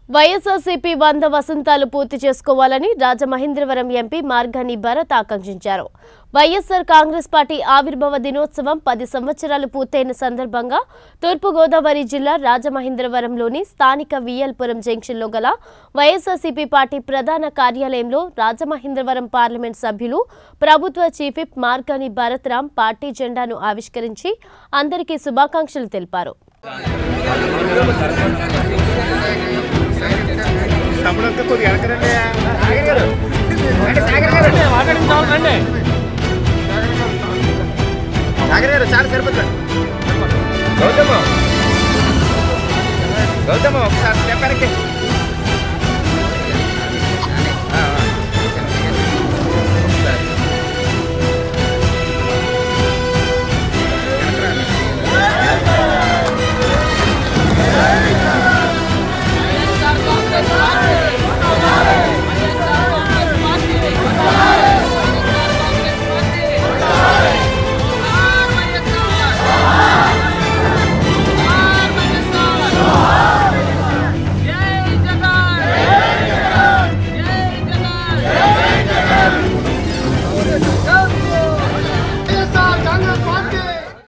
వైఎస్ఆర్సీపీ వంద వసంతాలు పూర్తి చేసుకోవాలని రాజమహేంద్రవరం ఎంపీ మార్గాని భరత్ ఆకాంక్షించారు వైఎస్ఆర్ కాంగ్రెస్ పార్టీ ఆవిర్భావ దినోత్సవం పది సంవత్సరాలు పూర్తయిన సందర్భంగా తూర్పుగోదావరి జిల్లా రాజమహేంద్రవరంలోని స్థానిక విఎల్పురం జంక్షన్లో గల వైఎస్ఆర్సీపీ పార్టీ ప్రధాన కార్యాలయంలో రాజమహేంద్రవరం పార్లమెంట్ సభ్యులు ప్రభుత్వ chief whip Margani Bharat Ram party జెండాను ఆవిష్కరించి అందరికీ శుభాకాంక్షలు తెలిపారు తమ్ముడంతా కొద్దిగా వెనకరండి సాగర్ గారు రండి, సాగర్ గారు సాగర్ గారు చాలా సరిపోతుంది గౌతమ్ గౌతమ్ ఒకసారి స్టెప్ వెనక్కి ఆ, ఆ. ఒకసారి. వెనకరా.